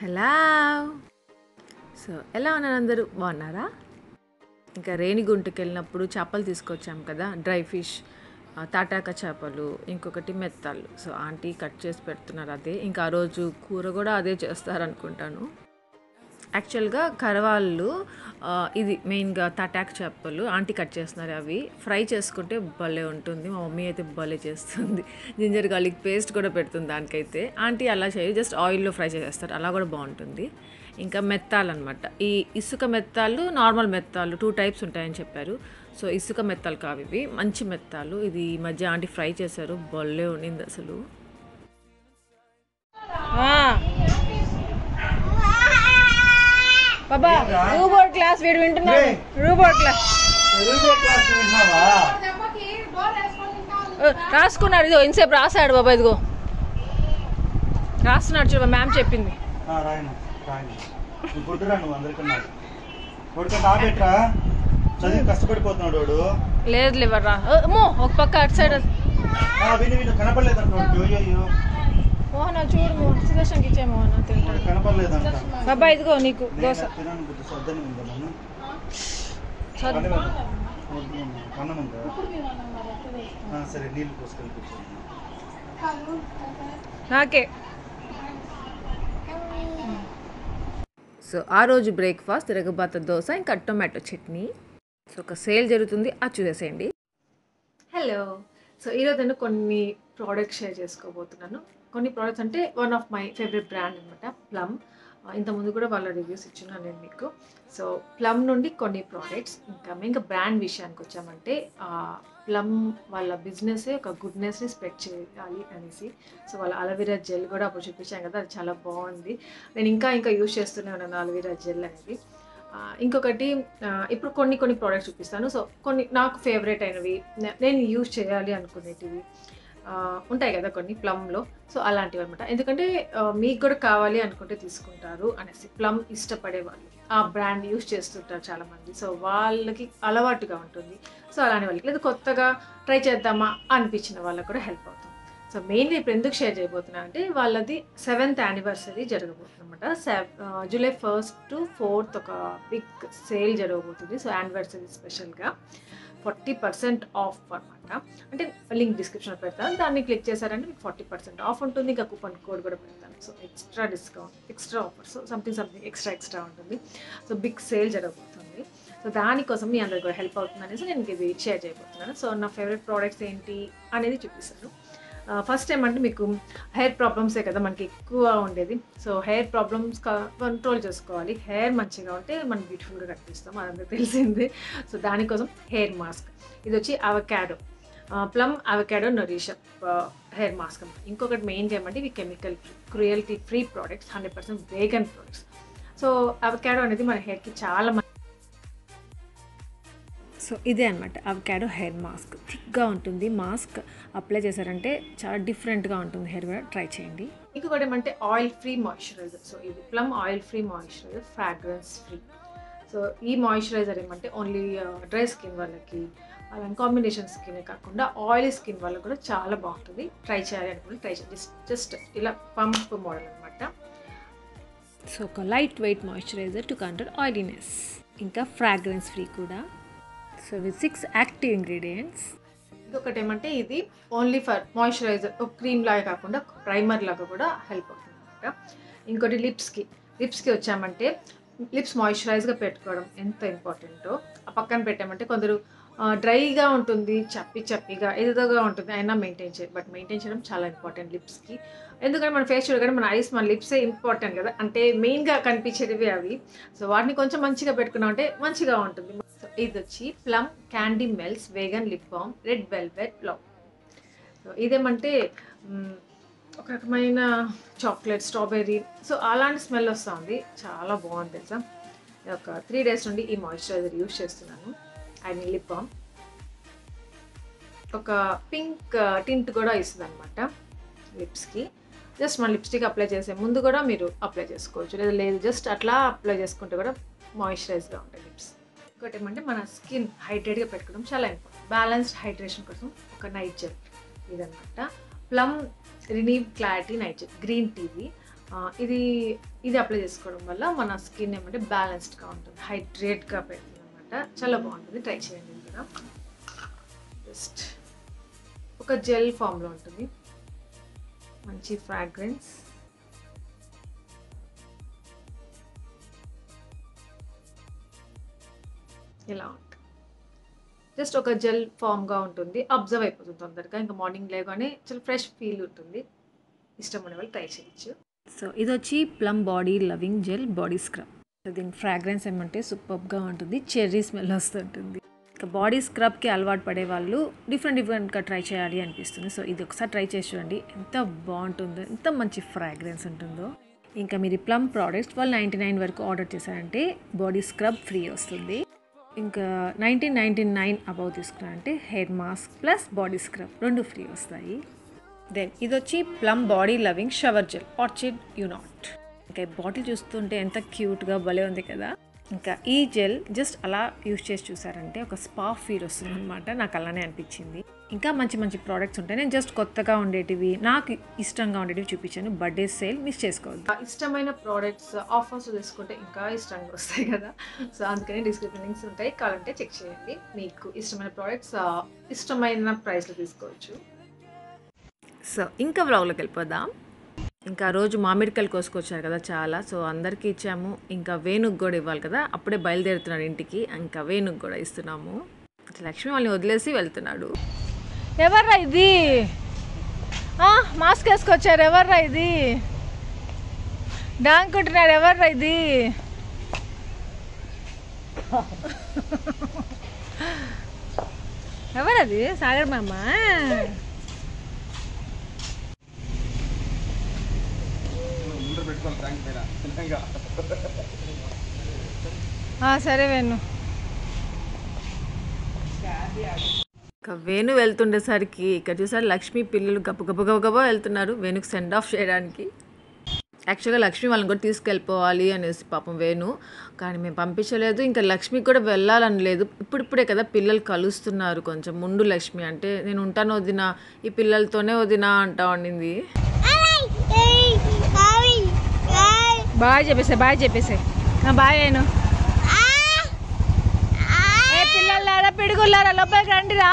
Hello so ఎలా ఉన్నారు అందరూ బాగున్నారా ఇంకా రేణిగుంటకి వెళ్ళినప్పుడు చేపలు తీసుకొచ్చాం కదా డ్రై ఫిష్ ఆ, తాటాక చేపలు ఇంకొకటి మెత్తాలు సో ఆంటీ కట్ చేసి పెడుతున్నారు అదే ఇంకా ఆ రోజు కూర కూడా అదే చేస్తారనుకుంటాను యాక్చువల్గా కరవాళ్ళు ఆ, ఇది మెయిన్గా తటాక్ చేపలు ఆంటీ కట్ చేస్తున్నారు అవి ఫ్రై చేసుకుంటే భలే ఉంటుంది మా మమ్మీ అయితే భలే చేస్తుంది జింజర్ గార్లిక్ పేస్ట్ కూడా పెడుతుంది దానికైతే ఆంటీ అలా చేయి జస్ట్ ఆయిల్లో ఫ్రై చేసేస్తారు అలా కూడా బాగుంటుంది ఇంకా మెత్తాలు అనమాట ఈ ఇసుక మెత్తాలు నార్మల్ మెత్తాలు టూ టైప్స్ ఉంటాయని చెప్పారు సో ఇసుక మెత్తాలు కావు ఇవి మంచి మెత్తాలు ఇది ఈ మధ్య ఆంటీ ఫ్రై చేశారు భలే ఉండింది అసలు బాబా రూబోర్డ్ క్లాస్ వీడు వింటున్నాడు రూబోర్డ్ క్లాస్ తెలుగు క్లాస్ విన్నావా రాసుకున్నాడు ఇదిగో ఇంతసేపు రాశాడు బాబా ఇదిగో రాస్తున్నాడు చూడ మ్యామ్ చెప్పింది ఆ, రాయను రాయను నువ్వు గుడ్డురా నువ్వు అందరికన్నా కొడుకు బాబెట్రా చదివి కష్టపడిపోతున్నాడు వాడు లేదు లేవర్రా అమ్మో ఒక పక్క అటు సైడ్ ఆ, విని విను కనపడలేదు అంటాడు అయ్యో మోహన చూడు మోహన్ సుదర్శన్కి ఇచ్చే మోహన తింటాడు కనపడలేదంట బాబా ఇదిగో నీకు దోశ నేను తినను బుద్ధి సర్దని ఉందా నన్ను చదువు. అన్నం ఉందా ఆ, సరే నీళ్ళు పోసుకెళ్ళి కూర్చో. నాకే సో ఆ రోజు బ్రేక్ఫాస్ట్ తిరగబాత దోశ ఇంకా టొమాటో చట్నీ సో ఒక సేల్ జరుగుతుంది అది చూసేసేయండి హలో సో ఈరోజు నేను కొన్ని ప్రోడక్ట్స్ షేర్ చేసుకోబోతున్నాను కొన్ని ప్రోడక్ట్స్ అంటే one of my favourite brand అనమాట ప్లమ్ ఇంతకుముందు కూడా వాళ్ళ రివ్యూస్ ఇచ్చున్నాను నేను మీకు సో ప్లమ్ నుండి కొన్ని ప్రోడక్ట్స్ ఇంకా ఇంకా బ్రాండ్ విషయానికి వచ్చామంటే ప్లమ్ వాళ్ళ బిజినెస్ ఒక గుడ్నెస్ని స్ప్రెడ్ చేయాలి అనేసి సో వాళ్ళ అలవీరా జెల్ కూడా అప్పుడు చూపించాను కదా అది చాలా బాగుంది నేను ఇంకా ఇంకా యూజ్ చేస్తూనే ఉన్నాను అలవీరా జెల్ అనేది ఆ, ఇంకొకటి ఆ, ఇప్పుడు కొన్ని కొన్ని ప్రోడక్ట్స్ చూపిస్తాను సో కొన్ని నాకు ఫేవరెట్ అయినవి నే- నేను యూజ్ చేయాలి అనుకునేటివి ఆ, ఉంటాయి కదా కొన్ని ప్లమ్లో సో అలాంటివి అనమాట ఎందుకంటే ఆ, మీకు కూడా కావాలి అనుకుంటే తీసుకుంటారు అనేసి ప్లమ్ ఇష్టపడే వాళ్ళు ఆ బ్రాండ్ యూజ్ చేస్తుంటారు చాలామంది సో వాళ్ళకి అలవాటుగా ఉంటుంది సో అలాంటి వాళ్ళకి లేదా కొత్తగా ట్రై చేద్దామా అనిపించిన వాళ్ళకి కూడా హెల్ప్ అవుతుంది సో మెయిన్లీ ఇప్పుడు ఎందుకు షేర్ చేయబోతున్నా అంటే వాళ్ళది సెవెంత్ యానివర్సరీ జరగబోతుంది అనమాట జూలై ఫస్ట్ టు ఫోర్త్ ఒక బిగ్ సేల్ జరగబోతుంది సో యానివర్సరీ స్పెషల్గా ఫార్టీ పర్సెంట్ ఆఫ్ అనమాట అంటే లింక్ డిస్క్రిప్షన్లో పెడతాను దాన్ని క్లిక్ చేశారంటే మీకు ఫార్టీ పర్సెంట్ ఆఫ్ ఉంటుంది ఇంకా కూపన్ కోడ్ కూడా పెడతాను so extra discount extra offer so something something extra extra ఉంటుంది సో బిగ్ సేల్ జరగబోతుంది సో దానికోసం మీ అందరికి కూడా హెల్ప్ అవుతుంది అనేసి నేను ఇది షేర్ చేయబోతున్నాను సో నా ఫేవరెట్ ప్రోడక్ట్స్ ఏంటి అనేది చూపిస్తాను ఫస్ట్ టైం అంటే మీకు హెయిర్ ప్రాబ్లమ్సే కదా మనకి ఎక్కువ ఉండేది సో హెయిర్ ప్రాబ్లమ్స్ కంట్రోల్ చేసుకోవాలి హెయిర్ మంచిగా ఉంటే మనం బ్యూటిఫుల్గా కనిపిస్తాం అదంతా తెలిసిందే సో దానికోసం హెయిర్ మాస్క్ ఇది వచ్చి avocado Plum avocado nourish hair mask అన్నమాట ఇంకొకటి మెయిన్గా ఏమంటే ఇవి chemical cruelty free products hundred percent vegan products so avocado అనేది మన హెయిర్కి చాలా మంచి సో ఇదే అనమాట అవకాడో హెయిర్ మాస్క్ థిక్గా ఉంటుంది మాస్క్ అప్లై చేశారంటే చాలా డిఫరెంట్గా ఉంటుంది హెయిర్ కూడా ట్రై చేయండి ఇంకొకటి ఏమంటే ఆయిల్ ఫ్రీ మాయిశ్చరైజర్ సో ఇది Plum oil free moisturiser fragrance free so ఈ మాయిశ్చరైజర్ ఏమంటే ఓన్లీ డ్రై స్కిన్ వాళ్ళకి అలాంటి కాంబినేషన్ స్కిన్ కాకుండా ఆయిలీ స్కిన్ వాళ్ళకి కూడా చాలా బాగుంటుంది ట్రై చేయాలి అనుకుంటే ట్రై చేయాలి జస్ట్ జస్ట్ ఇలా పంప్ మోడల్ అనమాట సో ఒక light weight moisturiser to control oiliness ఇంకా ఫ్రాగ్రెన్స్ ఫ్రీ కూడా so with six active ingredients ఇంకొకటి ఏమంటే ఇది ఓన్లీ ఫర్ మాయిశ్చరైజర్ ఒక క్రీమ్ లాగా కాకుండా ప్రైమర్ లాగా కూడా హెల్ప్ అవుతుంది అనమాట ఇంకోటి లిప్స్కి లిప్స్కి వచ్చామంటే లిప్స్ మాయిశ్చరైజ్గా పెట్టుకోవడం ఎంత ఇంపార్టెంటో ఆ పక్కన పెట్టామంటే కొందరు డ్రైగా ఉంటుంది చప్పి చప్పిగా ఏదోగా ఉంటుంది అయినా మెయింటైన్ చేయాలి బట్ మెయింటైన్ చేయడం చాలా ఇంపార్టెంట్ లిప్స్కి ఎందుకంటే మన ఫేస్ చూడగానే మన ఐస్ మన లిప్సే ఇంపార్టెంట్ కదా అంటే మెయిన్గా కనిపించేటివి అవి సో వాటిని కొంచెం మంచిగా పెట్టుకున్నాం అంటే మంచిగా ఉంటుంది సో ఇది వచ్చి Plum candy melts vegan lip balm red velvet love so ఇదేమంటే మ్, ఒక రకమైన చాక్లెట్ స్ట్రాబెర్రీ సో అలాంటి స్మెల్ వస్తుంది చాలా బాగుంది తెలుసా నేను ఒక త్రీ డేస్ నుండి ఈ మాయిశ్చరైజర్ యూస్ చేస్తున్నాను ఐ మీన్ లిప్ బామ్ ఒక పింక్ టింట్ కూడా ఇస్తుంది అనమాట లిప్స్కి జస్ట్ మన లిప్స్టిక్ అప్లై చేసే ముందు కూడా మీరు అప్లై చేసుకోవచ్చు లేదా లేదు జస్ట్ అట్లా అప్లై చేసుకుంటే కూడా మాయిశ్చరైజ్గా ఉంటాయి లిప్స్ ఇంకోటి ఏమంటే మన స్కిన్ హైడ్రేట్గా పెట్టుకోవడం చాలా ఇంపార్టెంట్ బ్యాలెన్స్డ్ హైడ్రేషన్ కోసం ఒక నైట్ జెల్ ఇదనమాట Plum renew clarity night gel green TV ఆ, ఇది ఇది అప్లై చేసుకోవడం వల్ల మన స్కిన్ ఏమంటే బ్యాలెన్స్డ్గా ఉంటుంది హైడ్రేట్గా పెడుతుంది అనమాట చాలా బాగుంటుంది ట్రై చేయండి ఇది కూడా జస్ట్ ఒక జెల్ ఫామ్లో ఉంటుంది మంచి ఫ్రాగ్రెన్స్ ఇలా ఉంటుంది జస్ట్ ఒక జెల్ ఫామ్గా ఉంటుంది అబ్జర్వ్ అయిపోతుంది తొందరగా ఇంకా మార్నింగ్ లేగానే చాలా ఫ్రెష్ ఫీల్ ఉంటుంది ఇష్టం ఉండే వాళ్ళు ట్రై చేయొచ్చు సో ఇది వచ్చి Plum body loving gel body scrub so దీని ఫ్రాగ్రెన్స్ ఏమంటే సూపర్గా ఉంటుంది చెర్రీ స్మెల్ వస్తుంటుంది ఇంకా బాడీ స్క్రబ్కి అలవాటు పడే వాళ్ళు డిఫరెంట్ డిఫరెంట్గా ట్రై చేయాలి అనిపిస్తుంది సో ఇది ఒకసారి ట్రై చేసి చూడండి ఎంత బాగుంటుందో ఎంత మంచి ఫ్రాగ్రెన్స్ ఉంటుందో ఇంకా మీరు Plum products twelve ninety nine వరకు ఆర్డర్ చేశారంటే బాడీ స్క్రబ్ ఫ్రీ వస్తుంది ఇంకా నైన్టీన్ నైంటీ నైన్ అబౌవ్ తీసుకున్నారంటే hair mask plus body scrub రెండు ఫ్రీ వస్తాయి దెన్ ఇది వచ్చి Plum body loving shower gel orchid యునాట్ ఇంకా ఈ బాటిల్ చూస్తుంటే ఎంత క్యూట్గా భలే ఉంది కదా ఇంకా ఈ జెల్ జస్ట్ అలా యూస్ చేసి చూసారంటే ఒక స్పా ఫీల్ వస్తుంది అనమాట నాకు అలానే అనిపించింది ఇంకా మంచి మంచి ప్రోడక్ట్స్ ఉంటాయి నేను జస్ట్ కొత్తగా ఉండేటివి నాకు ఇష్టంగా ఉండేటివి చూపించాను బర్త్డే సేల్ మిస్ చేసుకోవద్దు ఇష్టమైన ప్రోడక్ట్స్ ఆఫర్స్ తీసుకుంటే ఇంకా ఇష్టంగా వస్తాయి కదా సో అందుకని డిస్క్రిప్షన్ లింక్స్ ఉంటాయి కావాలంటే చెక్ చేయండి మీకు ఇష్టమైన ప్రోడక్ట్స్ ఇష్టమైన ప్రైస్లో తీసుకోవచ్చు సో ఇంకా వ్లాగ్లోకి వెళ్ళిపోదాం ఇంకా ఆ రోజు మామిడికాయలు కోసుకొచ్చారు కదా చాలా సో అందరికీ ఇచ్చాము ఇంకా వేణుకు కూడా ఇవ్వాలి కదా అప్పుడే బయలుదేరుతున్నాడు ఇంటికి ఇంకా వేణుకు కూడా ఇస్తున్నాము లక్ష్మి వాళ్ళని వదిలేసి వెళ్తున్నాడు ఎవర్రా ఇది ఆ, మాస్క్ వేసుకొచ్చారు ఎవర్రా ఇది డాంకుంటున్నాడు ఎవర్రా ఇది ఎవరది సాగర్ మామ ఆ, సరే వేణు ఇంకా వేణు వెళ్తుండేసరికి ఇక్కడ చూసారు లక్ష్మి పిల్లలు గబ గబ గబ గబ వెళ్తున్నారు వేణుకు సెండ్ ఆఫ్ చేయడానికి యాక్చువల్గా లక్ష్మి వాళ్ళని కూడా తీసుకెళ్ళిపోవాలి అనేసి పాపం వేణు కానీ మేము పంపించలేదు ఇంకా లక్ష్మికి కూడా వెళ్ళాలని లేదు ఇప్పుడిప్పుడే కదా పిల్లలు కలుస్తున్నారు కొంచెం ముందు లక్ష్మి అంటే నేను ఉంటాను వదిన ఈ పిల్లలతోనే వదిన అంటా ఉండింది బాయ్ చెప్పేసే బాయ్ చెప్పేసే బాయ్ వేణు ఏ పిల్లలారా పిడుగులారా లోపలికి రండిరా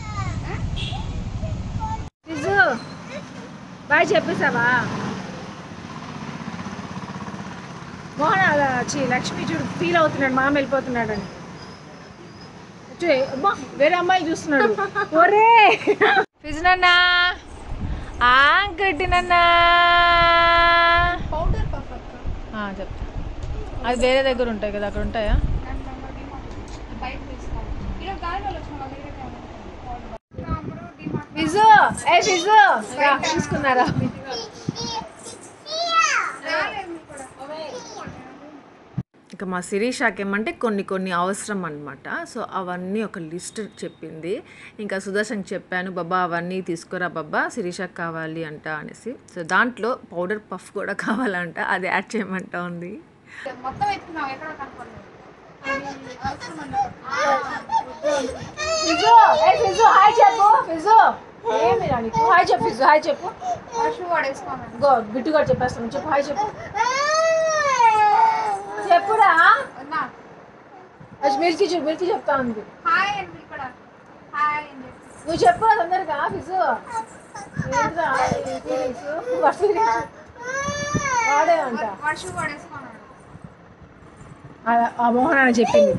ఫిజు బాయ్ చెప్పేసావా మోహన్ అలా ఛీ, లక్ష్మి చూడు ఫీల్ అవుతున్నాడు మామ వెళ్ళిపోతున్నాడు అని చూ, అమ్మా వేరే అమ్మాయిలు చూస్తున్నాడు ఒరే ఫిజు నన్నా ఆంకటినన్నా చెప్తా అది వేరే దగ్గర ఉంటాయి కదా అక్కడ ఉంటాయా ఫిజు ఏ ఫిజు రా, తీసుకున్నారా ఇంకా మా శిరీషాకి ఏమంటే కొన్ని కొన్ని అవసరం అనమాట సో అవన్నీ ఒక లిస్ట్ చెప్పింది ఇంకా సుదర్శన్కి చెప్పాను బాబా అవన్నీ తీసుకురా బాబా శిరీషాకి కావాలి అంట అనేసి సో దాంట్లో పౌడర్ పఫ్ కూడా కావాలంట అది యాడ్ చేయమంటా ఉంది ఫిజు ఏ ఫిజు హాయ్ చెప్పు ఫిజు ఏమి రా నీకు హాయ్ చెప్పు ఫిజు హాయ్ చెప్పు గో బిట్టు కూడా చెప్పేస్తాను చెప్పు హాయ్ చెప్పు చెప్పురా అది మిర్చి చూడు మిర్చి చెప్తా ఉంది నువ్వు చెప్పు తొందరగా ఫిజు ఏంట్రా ఈ feelings? వాడి feelings? వాడే అంట ఆ- ఆ మోహన్ అని చెప్పింది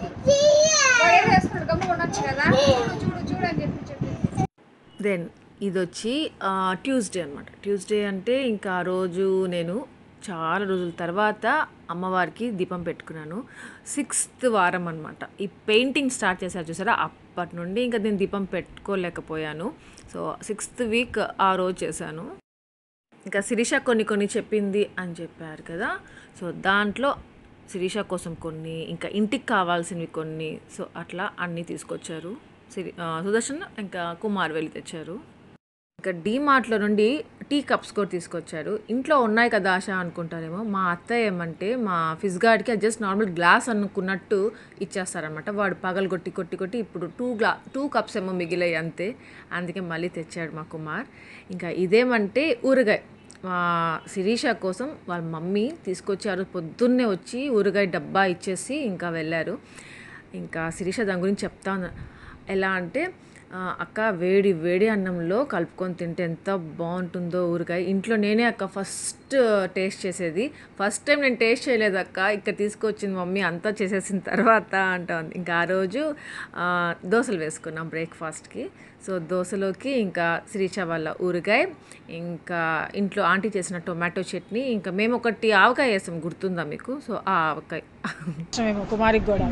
దెన్ ఇది వచ్చి ట్యూస్డే అనమాట ట్యూస్డే అంటే ఇంకా ఆ రోజు నేను చాలా రోజుల తర్వాత అమ్మవారికి దీపం పెట్టుకున్నాను సిక్స్త్ వారం అనమాట ఈ పెయింటింగ్ స్టార్ట్ చేశారు చూసారా అప్పటి నుండి ఇంకా నేను దీపం పెట్టుకోలేకపోయాను సో సిక్స్త్ వీక్ ఆ రోజు చేశాను ఇంకా శిరీష కొన్ని కొన్ని చెప్పింది అని చెప్పారు కదా సో దాంట్లో శిరీష కోసం కొన్ని ఇంకా ఇంటికి కావాల్సినవి కొన్ని సో అట్లా అన్నీ తీసుకొచ్చారు సిరి ఆ, సుదర్శన్ ఇంకా కుమార్ వెళ్ళి తెచ్చారు ఇంకా డీమార్ట్లో నుండి టీ కప్స్ కూడా తీసుకొచ్చారు ఇంట్లో ఉన్నాయి కదా ఆశ అనుకుంటారేమో మా అత్తయ్య ఏమంటే మా ఫిజ్ గార్డ్కి అది జస్ట్ నార్మల్ గ్లాస్ అనుకున్నట్టు ఇచ్చేస్తారనమాట వాడు పగలు కొట్టి కొట్టి కొట్టి ఇప్పుడు టూ గ్లా టూ కప్స్ ఏమో మిగిలాయి అంతే అందుకే మళ్ళీ తెచ్చాడు మా కుమార్ ఇంకా ఇదేమంటే ఊరగాయ మా శిరీష కోసం వాళ్ళ మమ్మీ తీసుకొచ్చారు పొద్దున్నే వచ్చి ఊరగాయ డబ్బా ఇచ్చేసి ఇంకా వెళ్ళారు ఇంకా శిరీష దాని గురించి చెప్తాను ఎలా అంటే ఆ, అక్క వేడి వేడి అన్నంలో కలుపుకొని తింటే ఎంత బాగుంటుందో ఊరగాయ ఇంట్లో నేనే అక్క ఫస్ట్ టేస్ట్ చేసేది ఫస్ట్ టైం నేను టేస్ట్ చేయలేదు అక్క ఇక్కడ తీసుకొచ్చింది మమ్మీ అంతా చేసేసిన తర్వాత అంటా ఉంది ఇంకా ఆ రోజు ఆ, దోశలు వేసుకున్నాం బ్రేక్ఫాస్ట్కి సో దోశలోకి ఇంకా శ్రీచ వాళ్ళ ఊరగాయ ఇంకా ఇంట్లో ఆంటీ చేసిన టొమాటో చట్నీ ఇంకా మేము ఒకటి ఆవకాయ వేసాం గుర్తుందా మీకు సో ఆ ఆవకాయ మేము కుమారికి కూడా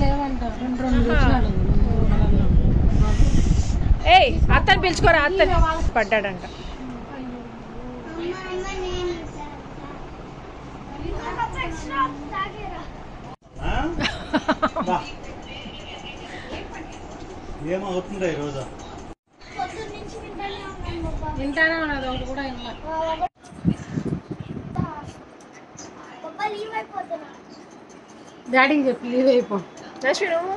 ఏయ్ అత్తని పిలుచుకోరా అత్తని పడ్డాడంట ఆ? దా. ఏమవుతుందా ఈరోజు వింటానే ఉన్నది ఒకటి కూడా వినలే. డాడీకి చెప్పి లీవ్ అయిపో లక్ష్మి నువ్వు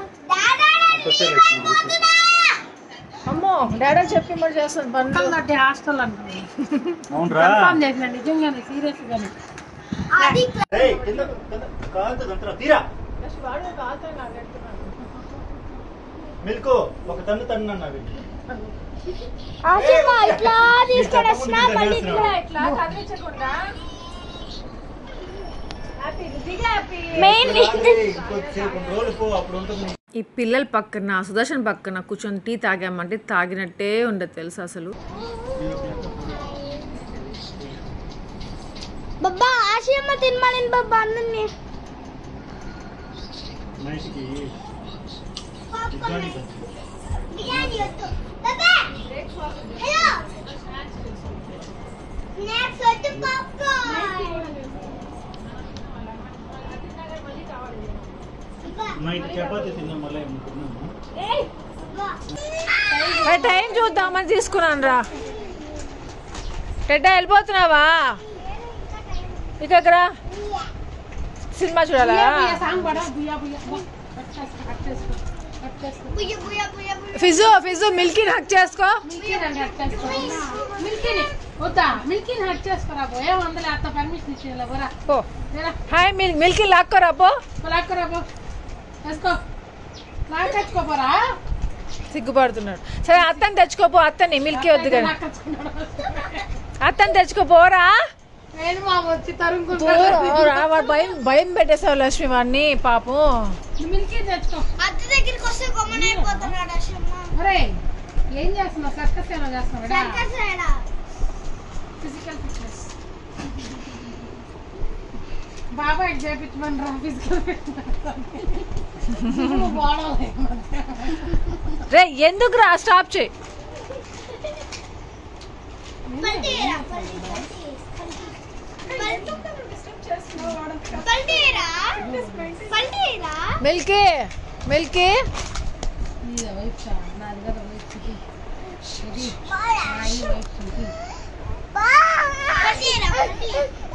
అమ్మో డాడీ చెప్పి మరి చేస్తాను పనులు హాస్టల్ అంటాను అవునరా చేసిన నిజంగానే సీరియస్ గానే ఏయ్, కింద కింద కాలుతుంది అంతరా తీరా మిల్కు ఒక తన్ను తన్ను అన్నది ఇట్లా తీసుకొని వచ్చినా మళ్ళీ ఇట్లా ఇట్లా కదిలించకుండా హ్యాపీ దిగా హ్యాపీ మెయిన్ ఇంకొద్దిసేపు కొన్ని రోజులు పో అప్పుడు ఉంటుంది ఈ పిల్లల పక్కన సుదర్శన్ పక్కన కూర్చొని టీ తాగామంటే తాగినట్టే ఉండదు తెలుసు అసలు బాబా ఆశయమ్మ తినమని బాబా అందరినీ నైట్కి బిర్యానీ తెచ్చు. బిర్యానీ వద్దు బాబా హలో స్నాక్స్ వద్దు పాప్కార్న్ నైట్ చపాతీ తిన్నాం మళ్ళీ ఏమో తిన్నాము టైం చూద్దామని తీసుకున్నాను రా టెడ్డా వెళ్ళిపోతున్నావా ఇక్కడ సినిమా చూడాలా బుయ్య బుయ్య బుయ్య బుయ్య ఫిజు ఫిజు మిల్కీ హక్ చేసుకో వద్దా మిల్కీని హట్ చేసుకురా పో ఏం వందలే అత్త పర్మిషన్ ఇచ్చేలా పోరా పో హాయ్ మిల్ మిల్కీ లాక్కోరా పో లాక్కరా పో వేసుకో లాక్కొచ్చుకోపోరా సిగ్గుపడుతున్నాడు సరే అత్తని తెచ్చుకోపో అత్తని మిల్కీ వద్దు కానీ అత్తని తెచ్చుకోపోరా నేను మా వచ్చి పో, తరుముకుంటా రా, వాడు భయం భయం పెట్టేసావు లక్ష్మి వాడిని పాపం మిల్కీ తెచ్చుకో అత్త దగ్గరికి వస్తే గొమ్మన అయిపోతున్నాడు అశమ్మ ఒరే ఏం చేస్తున్నావు సర్కస్ ఏమో చేస్తున్నావు సర్కస్ ఏడా ఫిజికల్ ఫిట్నెస్ బాబాయ్ చేపించమని రా ఫిజికల్ ఫిట్నెస్ బాడలే రే ఎందుకు రా స్టాప్ చేయి పల్టీరా పల్టీ పల్టీరా పల్టీరా మిల్కీ మిల్కీ ఇది వైపు చా నా దగ్గర వైపు ఇది ఇది ఈ వైపు ఇది పల్టీరా పల్టీ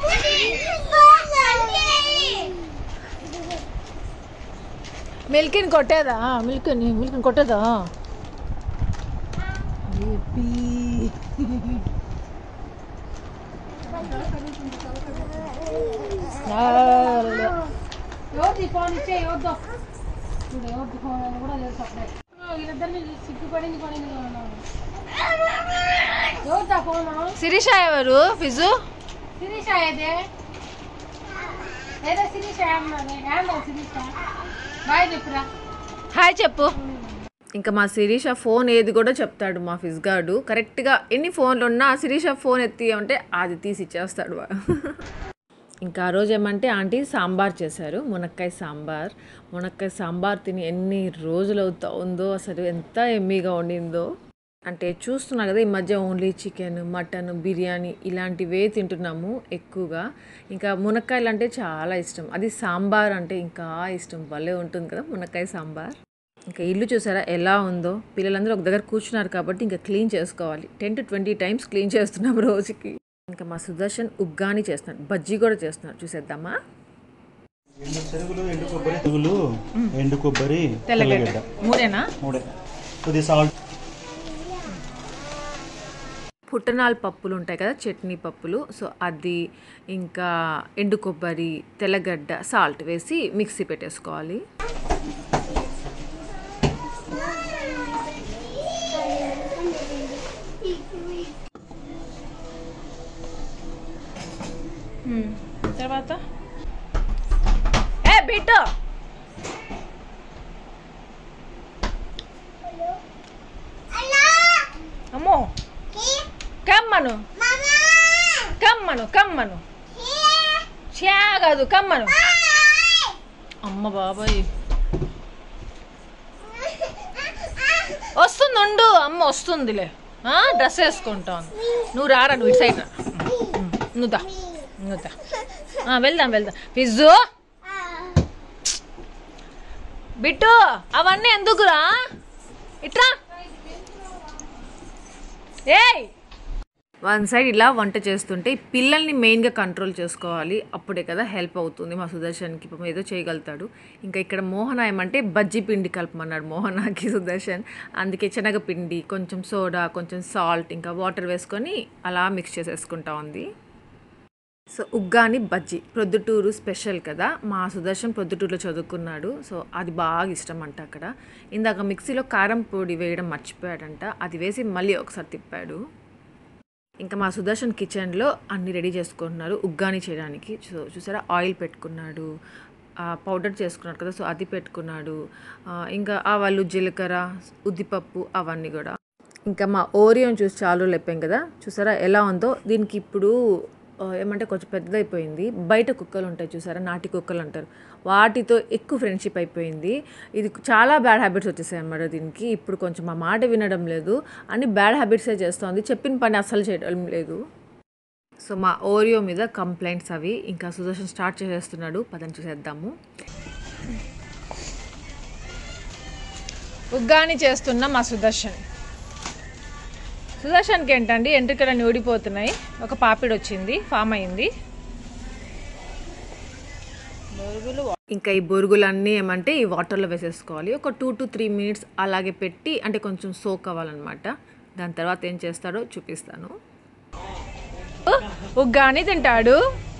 మిల్కీని కొట్టేదా మిల్కీని మిల్కీని కొట్టేదా ఎవరిది ఫోన్ ఇచ్చే ఎవరిదో చూడు ఎవరిది ఫోన్ అని కూడా లేదు అప్పుడే వీళ్ళిద్దరిని సిగ్గుపడింది పడింది ఎవరిదా ఫోన్ శిరీష ఎవరు ఫిజు శిరీష ఏదే ఏదో శిరీష అన్నది ఏందో శిరీష బాయ్ చెప్పురా హాయ్ చెప్పు ఇంకా మా శిరీష ఫోన్ ఏది కూడా చెప్తాడు మా ఫిజ్గాడు కరెక్ట్గా ఎన్ని ఫోన్లు ఉన్నా శిరీష ఫోన్ ఎత్తి అంటే అది తీసి ఇచ్చేస్తాడు వాడు ఇంకా ఆ రోజు ఏమంటే ఆంటీ సాంబార్ చేశారు మునక్కాయ సాంబార్ మునక్కాయ సాంబార్ తిని ఎన్ని రోజులు అవుతా ఉందో అసలు ఎంత ఎమ్మీగా వండిందో అంటే చూస్తున్నా కదా ఈ మధ్య ఓన్లీ చికెన్ మటన్ బిర్యానీ ఇలాంటివే తింటున్నాము ఎక్కువగా ఇంకా మునక్కాయలు అంటే చాలా ఇష్టం అది సాంబార్ అంటే ఇంకా ఇష్టం భలే ఉంటుంది కదా మునక్కాయ సాంబార్ ఇంకా ఇల్లు చూసారా ఎలా ఉందో పిల్లలందరూ ఒక దగ్గర కూర్చున్నారు కాబట్టి ఇంకా క్లీన్ చేసుకోవాలి ten to twenty times clean చేస్తున్నాం రోజుకి ఇంకా మా సుదర్శన్ ఉగ్గాని చేస్తున్నాడు బజ్జీ కూడా చేస్తున్నాడు చూసేద్దామా ఎండు చెరుగులు ఎండు కొబ్బరి చెరుగులు ఎండు కొబ్బరి తెల్లగడ్డ తెల్లగడ్డ మూడేనా మూడే కొద్ది సాల్ట్ పుట్టనాల పప్పులు ఉంటాయి కదా చట్నీ పప్పులు సో అది ఇంకా ఎండు కొబ్బరి తెల్లగడ్డ సాల్ట్ వేసి మిక్సీ పెట్టేసుకోవాలి తర్వాత ఏ బిట్టు అమ్మో కమ్మను కమ్మను కమ్మను చా కాదు కమ్మను అమ్మ బాబాయ్ వస్తుంది ఉండు అమ్మ వస్తుందిలే ఆ, డ్రెస్ వేసుకుంటాను నువ్వు రారా నువ్వు ఇటు సైడ్ రా నువ్వు దా నువ్వు దా ఆ, వెళ్దాం వెళ్దాం ఫిజ్జు బిట్టు అవన్నీ ఎందుకురా ఇట్రా ఏయ్ వన్ సైడ్ ఇలా వంట చేస్తుంటే ఈ పిల్లల్ని మెయిన్గా కంట్రోల్ చేసుకోవాలి అప్పుడే కదా హెల్ప్ అవుతుంది మా సుదర్శన్కి పాపం ఏదో చేయగలుగుతాడు ఇంకా ఇక్కడ మోహన ఏమంటే బజ్జీ పిండి కలపమన్నాడు మోహనకి సుదర్శన్ అందుకే శనగపిండి కొంచెం సోడా కొంచెం సాల్ట్ ఇంకా వాటర్ వేసుకొని అలా మిక్స్ చేసేసుకుంటా ఉంది సో ఉగ్గాని బజ్జీ ప్రొద్దుటూరు స్పెషల్ కదా మా సుదర్శన్ ప్రొద్దుటూరులో చదువుకున్నాడు సో అది బాగా ఇష్టం అంట అక్కడ ఇందాక మిక్సీలో కారం పొడి వేయడం మర్చిపోయాడంట అది వేసి మళ్ళీ ఒకసారి తిప్పాడు ఇంకా మా సుదర్శన్ కిచెన్లో అన్ని రెడీ చేసుకుంటున్నారు ఉగ్గాని చేయడానికి సో చూసారా ఆయిల్ పెట్టుకున్నాడు ఆ, పౌడర్ చేసుకున్నాడు కదా సో అది పెట్టుకున్నాడు ఆ, ఇంకా ఆవాలు జీలకర్ర ఉద్దిపప్పు అవన్నీ కూడా ఇంకా మా ఓరియోని చూసి చాలా రోజులు అయిపోయాం కదా చూసారా ఎలా ఉందో దీనికి ఇప్పుడు ఆ, ఏమంటే కొంచెం పెద్దదైపోయింది బయట కుక్కలు ఉంటాయి చూసారా నాటి కుక్కలు అంటారు వాటితో ఎక్కువ ఫ్రెండ్షిప్ అయిపోయింది ఇది చాలా బ్యాడ్ హ్యాబిట్స్ వచ్చేసాయి అన్నమాట దీనికి ఇప్పుడు కొంచెం మా మాట వినడం లేదు అన్ని బ్యాడ్ హ్యాబిట్సే చేస్తోంది చెప్పిన పని అస్సలు చేయడం లేదు సో మా ఓరియో మీద కంప్లైంట్స్ అవి ఇంకా సుదర్శన్ స్టార్ట్ చేసేస్తున్నాడు పదని చూసేద్దాము ఉగ్గాని చేస్తున్న మా సుదర్శన్ సుదర్శన్కి ఏంటండి ఎంట్రికలన్నీ ఊడిపోతున్నాయి ఒక పాపిడి వచ్చింది ఫామ్ అయింది ఇంకా ఈ బొరుగులన్నీ ఏమంటే ఈ వాటర్లో వేసేసుకోవాలి ఒక టూ టు త్రీ మినిట్స్ అలాగే పెట్టి అంటే కొంచెం సోక్ అవ్వాలన్నమాట దాని తర్వాత ఏం చేస్తాడో చూపిస్తాను ఉగ్గాని తింటాడు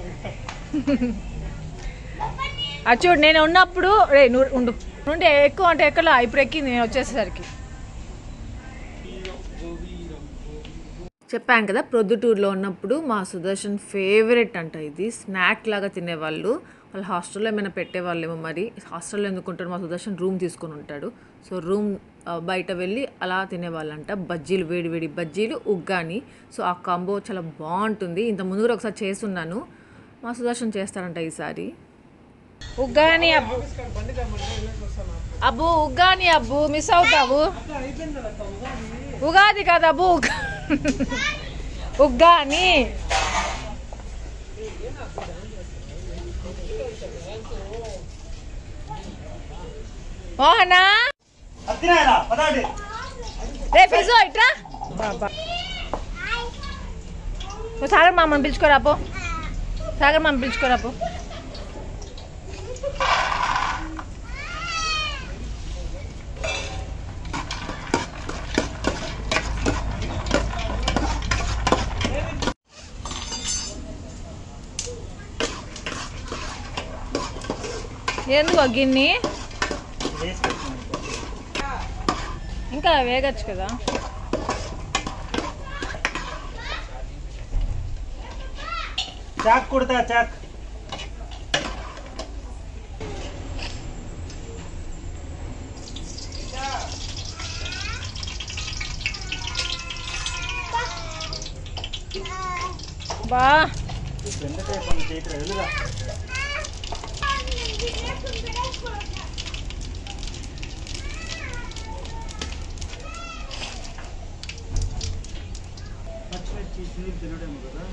అది చూడు నేను ఉన్నప్పుడు రే నువ్వు ఉండు నుండి ఎక్కువ అంటే ఎక్కలా ఇప్పుడు ఎక్కింది నేను వచ్చేసరికి చెప్పాను కదా ప్రొద్దుటూరులో ఉన్నప్పుడు మా సుదర్శన్ ఫేవరెట్ అంట ఇది స్నాక్ లాగా తినేవాళ్ళు వాళ్ళు హాస్టల్లో ఏమైనా పెట్టేవాళ్ళేమో మరి హాస్టల్లో ఎందుకుంటారు మా సుదర్శన్ రూమ్ తీసుకొని ఉంటాడు సో రూమ్ ఆ, బయట వెళ్ళి అలా తినేవాళ్ళంట బజ్జీలు వేడి వేడి బజ్జీలు ఉగ్గాని సో ఆ కాంబో చాలా బాగుంటుంది ఇంత ముందు కూడా ఒకసారి చేస్తున్నాను మా సుదర్శన్ చేస్తారంట ఈసారి ఉగ్గాని అబ్బు అబ్బు ఉగ్గాని అబ్బు మిస్ అవుతావు ఉగాది కదా అబ్బు ఉగ్గా- ఉగ్గాని మోహనా అత్తినాయనా పదండి రే ఫిజో ఇట్రా బాబా నువ్వు సాగర్ మామని పిలుచుకోరా పో సాగర్ మామ పిలుచుకోరా పో ఎందుకు గిన్ని వేసి పెట్టినాను. ఇంకా వేగచ్చు కదా చాక్ కుడతా చాక్ బా బెండకాయ పని చేయట్లేదు ఎదురుగా పచ్చిమిర్చి సునీల్ తినడేమో కదా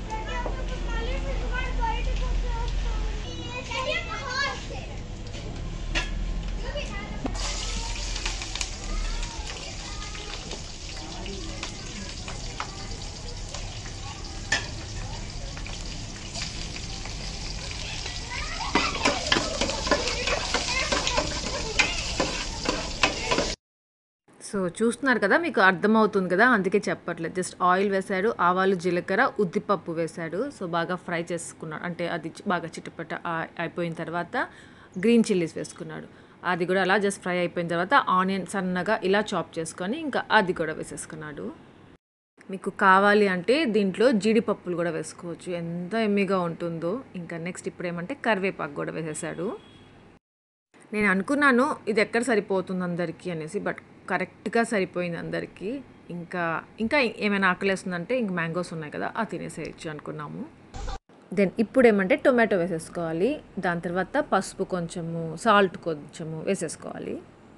సో చూస్తున్నారు కదా మీకు అర్థమవుతుంది కదా అందుకే చెప్పట్లేదు జస్ట్ ఆయిల్ వేశాడు ఆవాలు జీలకర్ర ఉద్దిపప్పు వేశాడు సో బాగా ఫ్రై చేసుకున్నాడు అంటే అది చి- బాగా చిట్టుపట్ట ఆ- అయిపోయిన తర్వాత గ్రీన్ చిల్లీస్ వేసుకున్నాడు అది కూడా అలా జస్ట్ ఫ్రై అయిపోయిన తర్వాత ఆనియన్ సన్నగా ఇలా చాప్ చేసుకొని ఇంకా అది కూడా వేసేసుకున్నాడు మీకు కావాలి అంటే దీంట్లో జీడిపప్పులు కూడా వేసుకోవచ్చు ఎంత ఎమ్మిగా ఉంటుందో ఇంకా నెక్స్ట్ ఇప్పుడు ఏమంటే కరివేపాకు కూడా వేసేసాడు నేను అనుకున్నాను ఇది ఎక్కడ సరిపోతుంది అందరికీ అనేసి బట్ కరెక్ట్గా సరిపోయింది అందరికీ ఇంకా ఇంకా ఏమైనా ఆకలేస్తుందంటే ఇంక మ్యాంగోస్ ఉన్నాయి కదా అది తినేసేయచ్చు అనుకున్నాము దెన్ ఇప్పుడు ఏమంటే టొమాటో వేసేసుకోవాలి దాని తర్వాత పసుపు కొంచెము సాల్ట్ కొంచెము వేసేసుకోవాలి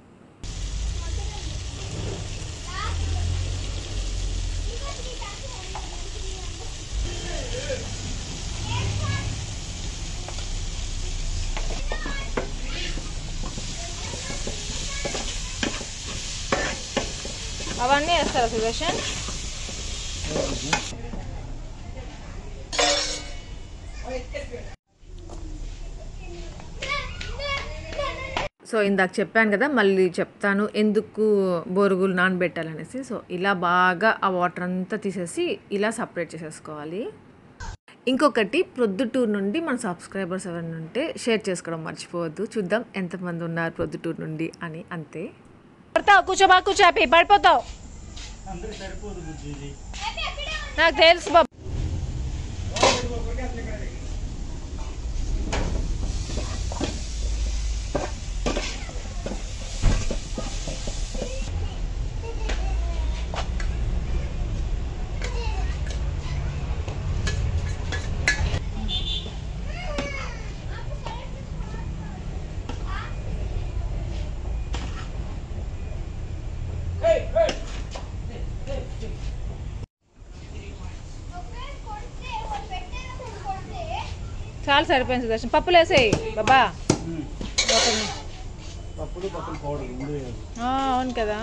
అవన్నీ వేస్తారా సుదర్శన్ సో ఇందాక చెప్పాను కదా మళ్ళీ చెప్తాను ఎందుకు బోరుగులు నానబెట్టాలనేసి సో ఇలా బాగా ఆ వాటర్ అంతా తీసేసి ఇలా సపరేట్ చేసేసుకోవాలి ఇంకొకటి ప్రొద్దుటూరు నుండి మన సబ్స్క్రైబర్స్ ఎవరైనా ఉంటే షేర్ చేసుకోవడం మర్చిపోవద్దు చూద్దాం ఎంతమంది ఉన్నారు ప్రొద్దుటూరు నుండి అని అంతే పడతావు కూర్చోబా కూర్చోపి పడిపోతావు అందరికి సరిపోదు బుజ్జి ఇది నాకు తెలుసు బాబు చాలా సరిపోయింది సుదర్శన్ పప్పులు వేసేయి బాబా ఉమ్. పప్పులు పప్పులు పౌడర్ రెండు వేయాలి ఆ, అవును కదా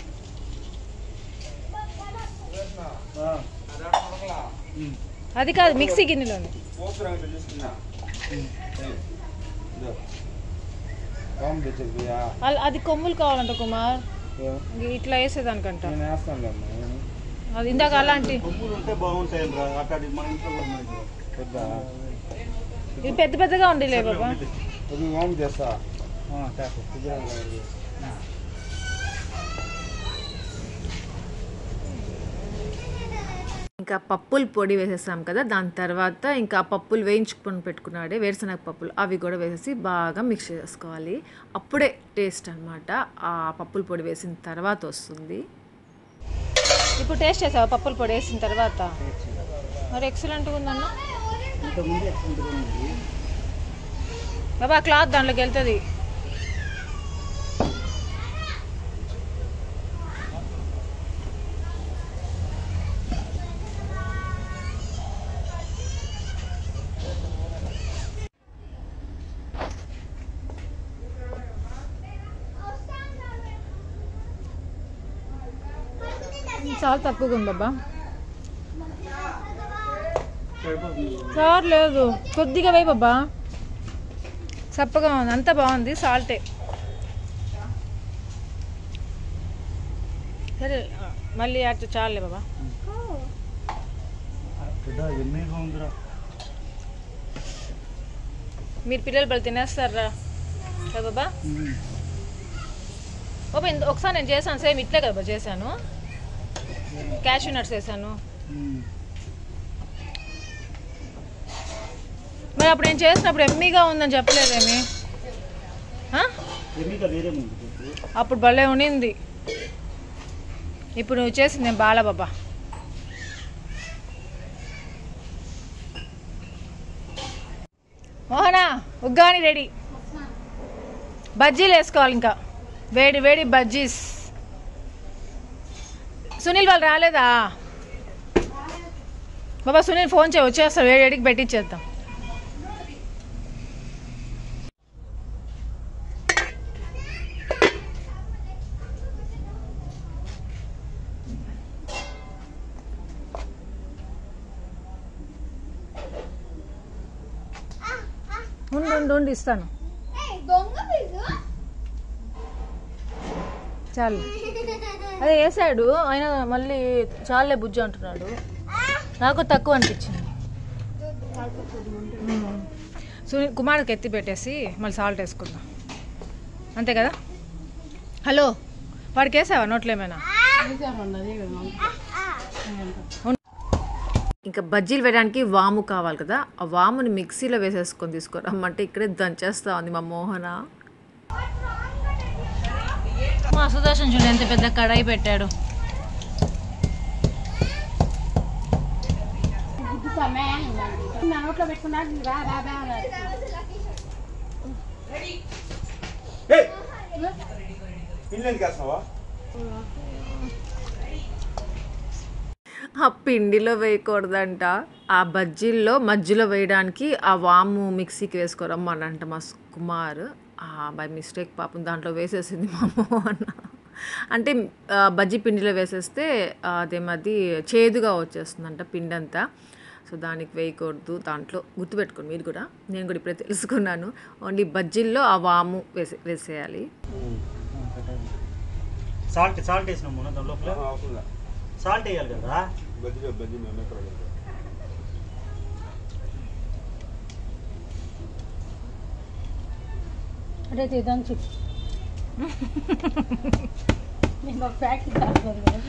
ఆ. ఉమ్. అది కాదు మిక్సీ గిన్నెలోని కామ్ తెచ్చేదియా అల్- అది కొమ్ములు కావాలంట కుమార్ ఇంక ఇట్లా వేసేదానికంట నేను వేస్తానులేమ్మా అది ఇందాక అలాంటి పప్పులు ఉంటే బాగుంటాయి రా అక్కడ మన ఇంట్లో కూడా ఉన్నాయి కదా. పెద్ద ఇది పెద్ద పెద్దగా ఉండిలే బాబా అది కామ్ చేస్తా ఆ, తేపో. ఇంకా పప్పులు పొడి వేసేసాం కదా దాని తర్వాత ఇంకా ఆ పప్పులు వేయించుకొని పెట్టుకున్నాడే వేరుశనగ పప్పులు అవి కూడా వేసేసి బాగా మిక్స్ చేసుకోవాలి అప్పుడే టేస్ట్ అన్నమాట ఆ పప్పుల పొడి వేసిన తర్వాత వస్తుంది ఇప్పుడు టేస్ట్ చేసావా పప్పుల పొడి వేసిన తర్వాత మరి ఎక్సలెంట్గా ఉందన్న ఇంతకుముందు ఎక్సెంట్గా ఉంది బాబా క్లాత్ దాంట్లోకి వెళ్తుంది చాలా తక్కువగా ఉంది బాబా సరిపోతుంది సార్ లేదు కొద్దిగా వేయి బాబా చప్పగా ఉంది అంతా బాగుంది సాల్టే సరే మళ్ళీ అటు చాలే బాబా పెద్ద ఎమ్మెగా ఉందిరా మీరు పిల్లలు బలి తినేస్తారా కదా బాబా ఉమ్. బాబా ఇంత- ఒకసారి నేను చేశాను సేమ్ ఇట్లే కదా బాబా చేశాను క్యాషూ నట్స్ వేసాను ఉమ్. మరి అప్పుడు నేను చేసినప్పుడు ఎమ్మీగా ఉందని చెప్పలేదేమి ఆ? ఎమ్మిగా వేరే ఉంది చెప్పు. అప్పుడు భలే ఉండింది ఇప్పుడు నువ్వు చేసింది నేను బాలా బాబా మోహనా ఉగ్గాని రెడీ బజ్జీలు వేసుకోవాలి ఇంకా వేడి వేడి బజ్జీస్ సునీల్ వాళ్ళు రాలేదా బాబా సునీల్ ఫోన్ చేయి వచ్చేస్తారు వేడి వేడికి పెట్టించేద్దాం ఉండు ఉండు ఉండు ఇస్తాను దొంగ పీసు చాలు అదే వేసాడు ఆయన మళ్ళీ చాలే బుజ్జి అంటున్నాడు నాకు తక్కువ అనిపించింది మ్మ్. సునీల్ కుమార్కి ఎత్తి పెట్టేసి మళ్ళీ సాల్ట్ వేసుకుందాం అంతే కదా హలో వాడికి వేసావా నోట్లో ఏమైనా ఇంకా బజ్జీలు వేయడానికి వాము కావాలి కదా ఆ వాముని మిక్సీలో వేసేసుకొని తీసుకురమ్మంటే ఇక్కడే దంచేస్తా ఉంది మా మోహన మా సుదర్శన్ చూడు ఎంత పెద్ద కడాయి పెట్టాడు నా నోట్లో పెట్టుకున్నాడు రా రా రా అన్నాడు. పిల్లలకి వేస్తావా ఆ పిండిలో వేయకూడదంట ఆ బజ్జీల్లో మధ్యలో వేయడానికి ఆ వాము మిక్సీకి వేసుకోరమ్మనంట మా స్- కుమార్ బై మిస్టేక్ పాపం దాంట్లో వేసేసింది మా మోహన్ అంటే ఆ, బజ్జీ పిండిలో వేసేస్తే ఆ, అదేమది చేదుగా వచ్చేస్తుందంట పిండి అంతా సో దానికి వేయకూడదు దాంట్లో గుర్తుపెట్టుకోండి మీరు కూడా నేను కూడా ఇప్పుడే తెలుసుకున్నాను ఓన్లీ బజ్జీల్లో ఆ వాము వేసే వేసేయాలి సాల్ట్ సాల్ట్ వేసినాం మొన్న దాని లోపల అవసరం లేదు. సాల్ట్ వేయాలి కదా బజ్జీ బజ్జీ మేము ఎక్కడ వెళ్తాం? అదే చేద్దాం చెప్పు నేను ఒక ప్యాకెట్ తాగుతాను కదా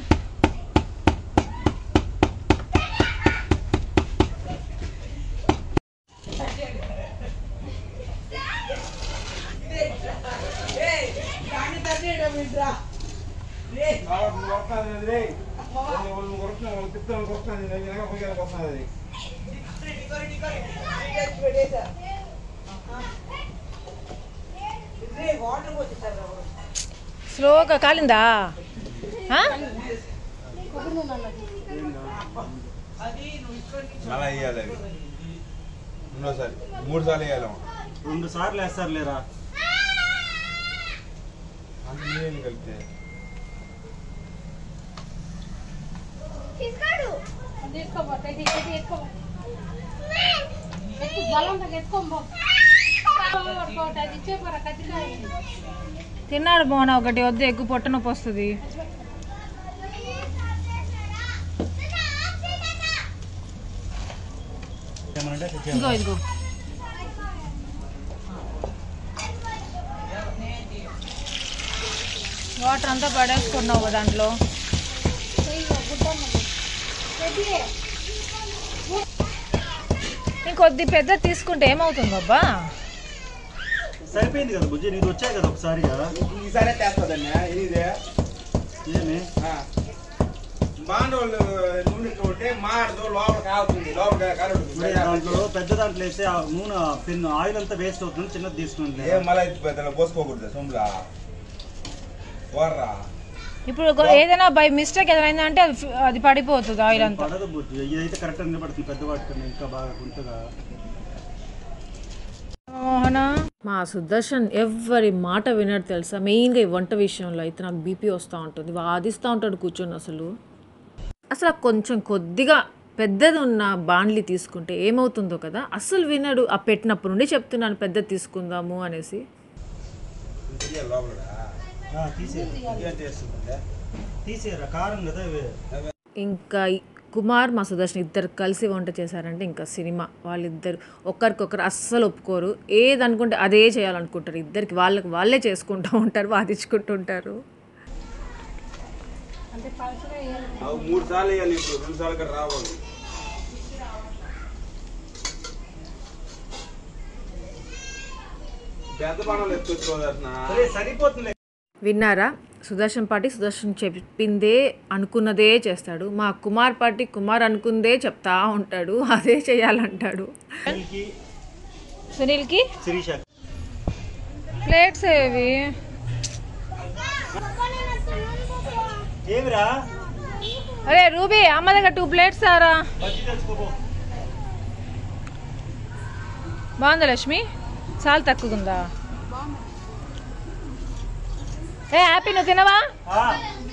కాబట్టి నువ్వు వస్తాను అది రే. నువ్వు నువ్వు కొడుతున్నావు, వాళ్ళు తిప్పుతాను, కొడుతున్నాను, నేను వెనక పోయి వెనక వస్తాను అది. స్లోగా కాలిందా ఆ? మళ్ళా వేయాలి అది రెండోసారి మూడు సార్లు వేయాలి రెండు సార్లు వేస్తారు లేరా అంత నీళ్ళు కలిపితే తీసుకోడు తీసుకోబో తెచ్చి తెచ్చి ఎత్తుకోబో ఎత్తు బలంగా ఎత్తుకోబో అది ఇచ్చేపోరా కత్తికాయ తిన్నాడు మోహన ఒకటి వద్దు ఎక్కువ పొట్ట నొప్పి వస్తుంది ఏమనంటే ఇదిగో ఇదిగో వాటర్ అంతా పడేసుకున్నావు కదా దాంట్లో ఇంకొద్ది పెద్ద తీసుకుంటే ఏమవుతుంది అబ్బా సరిపోయింది కదా బుజ్జి నీకు వచ్చాయి కదా ఒకసారిగా ఈసారి చేస్తుందన్నా ఇదే ఏమి మానవులు నూనె ఉంటే మాడదు లోపల కావుతుంది లోపల మరి దాంట్లో కలుగుతుంది పెద్ద దాంట్లో వేస్తే ఆ నూనె పిన్ ఆయిల్ అంతా వేస్ట్ అవుతుంది చిన్నది తీసుకుని ఏం మళ్ళీ పెద్దలు పోసుకోకూడదు సొమ్ములా వర్రా ఇప్పుడు ఒక- ఏదైనా బై మిస్టేక్ ఏదైనా అయిందంటే అది ఫ్- అది పడిపోతుంది ఆయిల్ అంతా పడదు బుజ్జి ఇదైతే కరెక్ట్ నిలబడుతుంది పెద్ద వాటికన్నా ఇంకా బాగా గుంతగా మోహన మా సుదర్శన్ ఎవరి మాట వినడు తెలుసా మెయిన్గా ఈ వంట విషయంలో అయితే నాకు బీపీ వస్తూ ఉంటుంది వాదిస్తూ ఉంటాడు కూర్చొని అసలు అసలు ఆ కొంచెం కొద్దిగా పెద్దది ఉన్న బాండ్లీ తీసుకుంటే ఏమవుతుందో కదా అసలు వినడు ఆ పెట్టినప్పటి నుండి చెప్తున్నాను పెద్దది తీసుకుందాము అనేసి లోపల ఆ, తీసేయరు ఏం చేస్తుందంటే తీసేయరా కారం కదా ఇవి ఇంకా ఈ కుమార్ మా సుదర్శన్ ఇద్దరు కలిసి వంట చేశారంటే ఇంకా సినిమా వాళ్ళిద్దరు ఒకరికొకరు అస్సలు ఒప్పుకోరు ఏది అనుకుంటే అదే చేయాలనుకుంటారు ఇద్దరికి వాళ్ళకి వాళ్ళే చేసుకుంటూ ఉంటారు వాదించుకుంటూ ఉంటారు అవి మూడు సార్లు వేయాలి ఇప్పుడు రెండు సార్లు ఇక్కడ రావాలి పెద్ద పనులు ఎత్తుకోవాలన్నా సరే సరిపోతుంది విన్నారా సుదర్శన్ పార్టీ సుదర్శన్ చెప్పిందే అనుకున్నదే చేస్తాడు మా కుమార్ పార్టీ కుమార్ అనుకుందే చెప్తా ఉంటాడు అదే చేయాలంటాడు దీనికి సునీల్కి శిరీష ప్లేట్స్ ఏవి ఏమిరా అరే రూబీ అమ్మ దగ్గర టూ ప్లేట్స్ సారా బజ్జీ తెచ్చుకోపో బాగుందా లక్ష్మి చాలా తక్కువ ఉందా ఏ హ్యాపీ నువ్వు తినవా ఆ,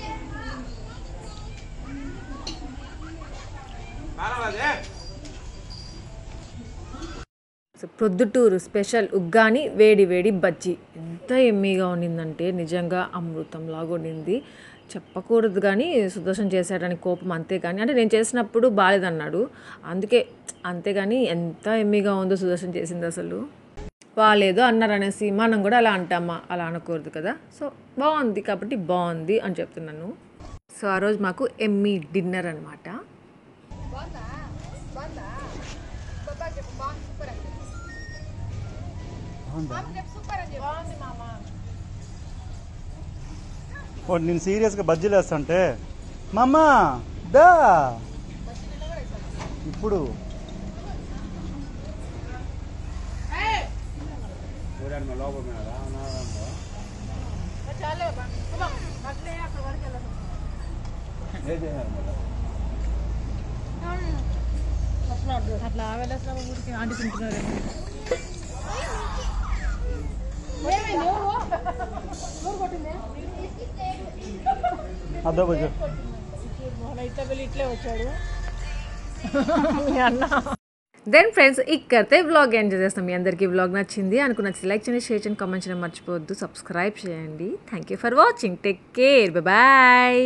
సో ప్రొద్దుటూరు స్పెషల్ ఉగ్గాని వేడి వేడి బజ్జీ ఎంత ఎమ్మీగా ఉండిందంటే నిజంగా అమృతం లాగా ఉండింది చెప్పకూడదు కానీ సుదర్శన్ చేశాడని కోపం అంతే కానీ అంటే నేను చేసినప్పుడు బాగాలేదన్నాడు అందుకే అంతేగాని ఎంత ఎమ్మిగా ఉందో సుదర్శన్ చేసింది అసలు బాగాలేదు అన్నారు అనేసి మనం కూడా అలా అంటామా అలా అనకూడదు కదా సో బాగుంది కాబట్టి బాగుంది అని చెప్తున్నాను సో ఆ రోజు మాకు ఎమ్మి డిన్నర్ అనమాట వాడు నేను సీరియస్గా బజ్జీలు వేస్తుంటే మమ్మ దా ఇప్పుడు చూడండి లోపల మీద అనాథంలో. ఏం చేయాలి మళ్ళా? అట్లా వెళ్ళేసిన ఊరికి ఆంటీ తింటున్నారు అద్దో బజ్జు ఇట్లా వెళ్ళి ఇట్లే వచ్చాడు మీ అన్న దెన్ ఫ్రెండ్స్ ఇక్కడితే వ్లాగ్ ఎంజాయ్ చేస్తాం మీ అందరికీ వ్లాగ్ నచ్చింది అనుకున్న లైక్ చేయండి షేర్ చేయండి కామెంట్ చేయడం మర్చిపోవద్దు సబ్స్క్రైబ్ చేయండి thank you for watching take care bye